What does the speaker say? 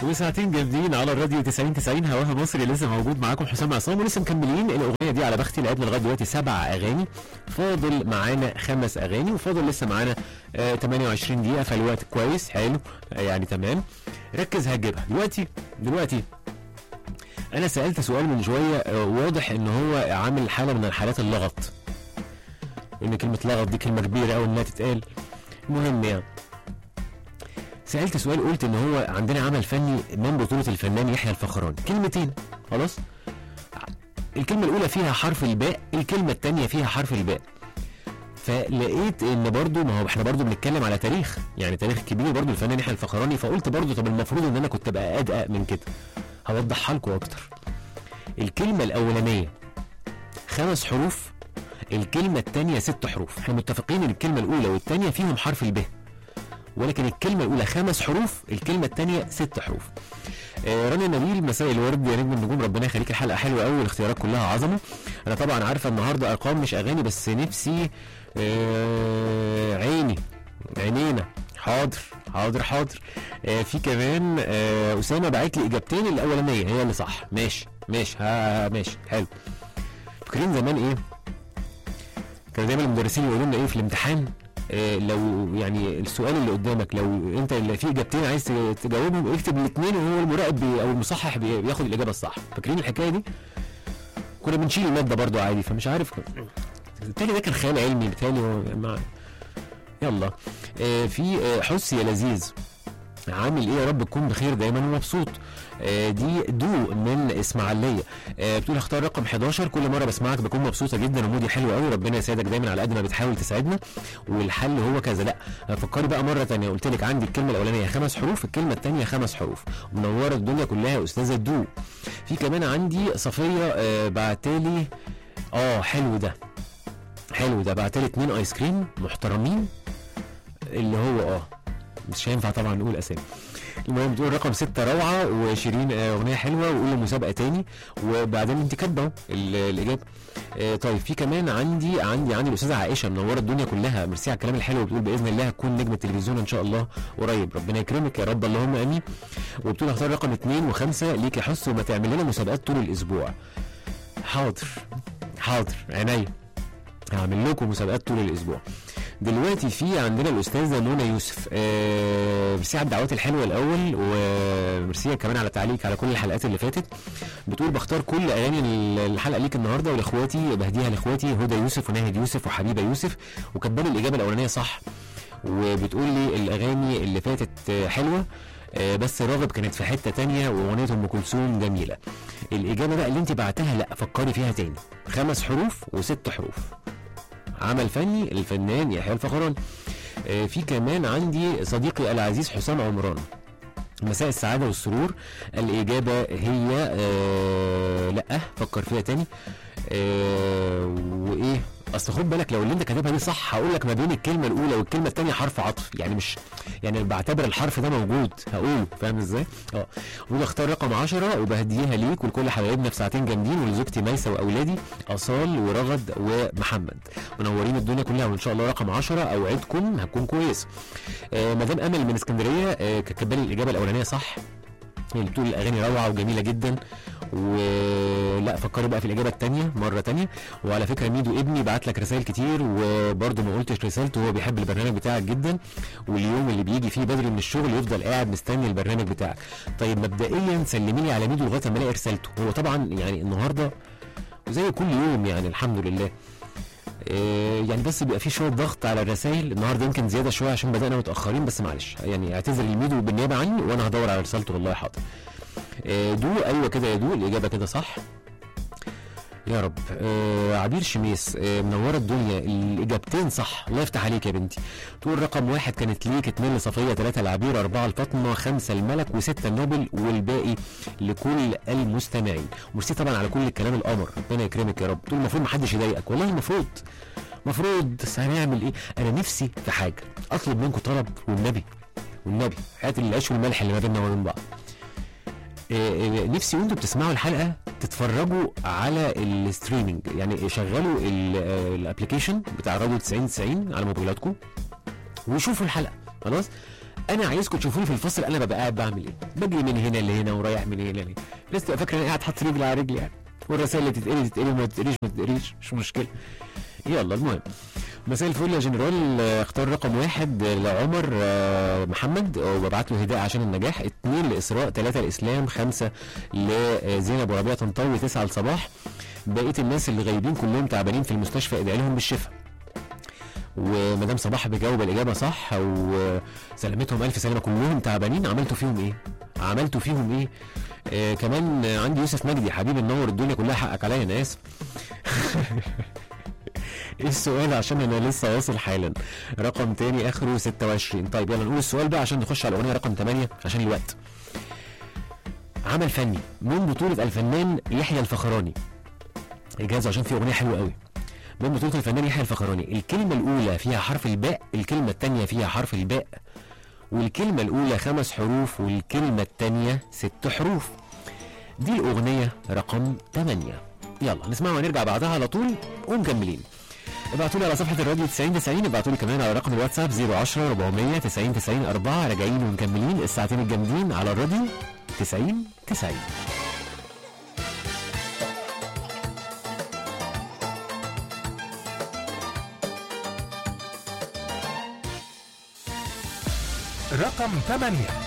وساعتين جامدين على الراديو 90 90 هواها مصري لسه موجود معاكم حسام عصام ولسه مكملين الاغنيه دي على بختي لعبنا لغايه دلوقتي سبع اغاني فاضل معانا خمس اغاني وفاضل لسه معانا آه 28 دقيقه فالوقت كويس حلو آه يعني تمام ركز هتجيبها دلوقتي دلوقتي انا سالت سؤال من شويه آه واضح ان هو عامل حاله من الحالات اللغط ان كلمه لغط دي كلمه كبيره قوي انها تتقال المهم يعني سالت سؤال قلت ان هو عندنا عمل فني من بطوله الفنان يحيى الفخراني كلمتين خلاص الكلمه الاولى فيها حرف الباء الكلمه الثانيه فيها حرف الباء فلقيت ان برضو ما هو احنا برضو بنتكلم على تاريخ يعني تاريخ كبير برضو الفنان يحيى الفخراني فقلت برضو طب المفروض ان انا كنت ابقى ادقق من كده هوضحها لكم اكتر الكلمه الاولانيه خمس حروف الكلمه الثانيه ست حروف احنا متفقين ان الكلمه الاولى والثانيه فيهم حرف الب ولكن الكلمة الأولى خمس حروف الكلمة الثانية ست حروف آه رانيا نبيل مساء الورد يا نجم النجوم ربنا يخليك الحلقة حلوة قوي والاختيارات كلها عظمة أنا طبعا عارفة النهاردة أرقام مش أغاني بس نفسي آه عيني عينينا حاضر حاضر حاضر آه في كمان آه أسامة باعت لي إجابتين الأولانية هي اللي صح ماشي ماشي ها ماشي حلو فاكرين زمان إيه كان دايما المدرسين يقولوا لنا إيه في الامتحان آه، لو يعني السؤال اللي قدامك لو انت اللي فيه اجابتين عايز تجاوبهم اكتب الاثنين وهو المراقب بي او المصحح بي- بياخد الاجابه الصح فاكرين الحكايه دي كنا بنشيل الماده برضو عادي فمش عارف بالتالي ده كان خيال علمي بالتالي هو مع يلا آه، في آه، حس يا لذيذ عامل ايه يا رب تكون بخير دايما ومبسوط آه، دي دو من اسماعيليه آه، بتقول اختار رقم 11 كل مره بسمعك بكون مبسوطه جدا ومودي حلو قوي ربنا يسعدك دايما على قد ما بتحاول تساعدنا والحل هو كذا لا فكري بقى مره ثانيه قلت لك عندي الكلمه الاولانيه خمس حروف الكلمه الثانيه خمس حروف منوره الدنيا كلها يا استاذه دو في كمان عندي صفيه آه، بعتالي اه حلو ده حلو ده بعتلي اتنين ايس كريم محترمين اللي هو اه مش هينفع طبعا نقول اسامي المهم بتقول رقم ستة روعة وشيرين آه، أغنية حلوة وقول مسابقة تاني وبعدين أنت كاتبة أهو ال- الإجابة آه، طيب في كمان عندي عندي عندي الأستاذة عائشة منورة الدنيا كلها ميرسي على الكلام الحلو بتقول بإذن الله هتكون نجم التلفزيون إن شاء الله قريب ربنا يكرمك يا رب اللهم آمين وبتقول هختار رقم اتنين وخمسة ليك يا حس وما تعمل لنا مسابقات طول الأسبوع حاضر حاضر عينيا هعمل لكم مسابقات طول الاسبوع دلوقتي في عندنا الاستاذه منى يوسف آه، ميرسي على الدعوات الحلوه الاول وميرسي كمان على تعليق على كل الحلقات اللي فاتت بتقول بختار كل اغاني الحلقه ليك النهارده ولاخواتي بهديها لاخواتي هدى يوسف وناهد يوسف وحبيبه يوسف وكاتبه الاجابه الاولانيه صح وبتقول لي الاغاني اللي فاتت آه، حلوه آه، بس راغب كانت في حته تانية واغنيه ام كلثوم جميله الاجابه بقى اللي انت بعتها لا فكري فيها تاني خمس حروف وست حروف عمل فني الفنان يحيى الفخراني آه، في كمان عندي صديقي العزيز حسام عمران مساء السعادة والسرور الإجابة هي آه لا فكر فيها تاني آه وإيه أصل خد بالك لو اللي أنت كاتبها دي صح هقول لك ما بين الكلمة الأولى والكلمة التانية حرف عطف يعني مش يعني بعتبر الحرف ده موجود هقوله فاهم إزاي؟ أه اختار رقم 10 وبهديها ليك ولكل حبايبنا في ساعتين جامدين ولزوجتي ميسة وأولادي أصال ورغد ومحمد منورين الدنيا كلها وإن شاء الله رقم 10 أوعدكم هتكون كويس آه مدام امل من اسكندريه آه كانت كاتبه لي الاجابه الاولانيه صح اللي بتقول الاغاني روعه وجميله جدا ولا فكري بقى في الاجابه الثانيه مره تانية وعلى فكره ميدو ابني بعت لك رسائل كتير وبرده ما قلتش رسالته هو بيحب البرنامج بتاعك جدا واليوم اللي بيجي فيه بدري من الشغل يفضل قاعد مستني البرنامج بتاعك طيب مبدئيا سلمي لي على ميدو لغايه ما الاقي رسالته هو طبعا يعني النهارده زي كل يوم يعني الحمد لله آه، يعني بس بيبقى في شويه ضغط على الرسائل النهارده يمكن زياده شويه عشان بدانا متاخرين بس معلش يعني اعتذر لميدو بالنيابه عني وانا هدور على رسالته والله حاضر آه، دو ايوه كده يا دو الاجابه كده صح يا رب آه عبير شميس آه منوره الدنيا الاجابتين صح الله يفتح عليك يا بنتي تقول رقم واحد كانت ليك اتنين لصفيه ثلاثه لعبير اربعه لفاطمه خمسه الملك وسته النوبل والباقي لكل المستمعين وميرسي طبعا على كل الكلام القمر ربنا يكرمك يا رب تقول المفروض ما حدش يضايقك والله المفروض المفروض بس هنعمل ايه انا نفسي في حاجه اطلب منكم طلب والنبي والنبي حياه العيش والملح اللي ما بيننا وما بين بعض آه، آه، نفسي وانتوا بتسمعوا الحلقه تتفرجوا على الستريمنج يعني شغلوا الابلكيشن بتاع راديو 90 90 على موبايلاتكم وشوفوا الحلقه خلاص انا عايزكم تشوفوني في الفصل انا ببقى قاعد بعمل ايه بجري من هنا لهنا ورايح من هنا لهنا الناس تبقى فاكره انا قاعد حاطط رجلي على رجلي يعني والرسائل اللي تتقري تتقري وما تتقريش ما تتقريش مش مشكله يلا المهم مساء الفل يا جنرال آه، اختار رقم واحد آه، لعمر آه، محمد وببعت له هداء عشان النجاح اثنين لاسراء ثلاثه لاسلام خمسه لزينب وربيع طنطاوي تسعه لصباح بقيه الناس اللي غايبين كلهم تعبانين في المستشفى ادعي لهم بالشفاء ومدام صباح بجاوب الاجابه صح وسلامتهم الف سلامه كلهم تعبانين عملتوا فيهم ايه؟ عملتوا فيهم ايه؟ آه كمان عندي يوسف مجدي حبيبي منور الدنيا كلها حقك عليا انا اسف ايه السؤال عشان انا لسه واصل حالا رقم تاني اخره 26 طيب يلا نقول السؤال بقى عشان نخش على الاغنيه رقم 8 عشان الوقت عمل فني من بطولة الفنان يحيى الفخراني اجازة عشان في اغنية حلوة قوي من بطولة الفنان يحيى الفخراني الكلمة الأولى فيها حرف الباء الكلمة الثانية فيها حرف الباء والكلمة الأولى خمس حروف والكلمة الثانية ست حروف دي الأغنية رقم 8 يلا نسمعها ونرجع بعدها على طول ومكملين ابعتوا لي على صفحة الراديو 90 90 ابعتوا لي كمان على رقم الواتساب 010 400 90 90 4 راجعين ومكملين الساعتين الجامدين على الراديو 90 90 رقم 8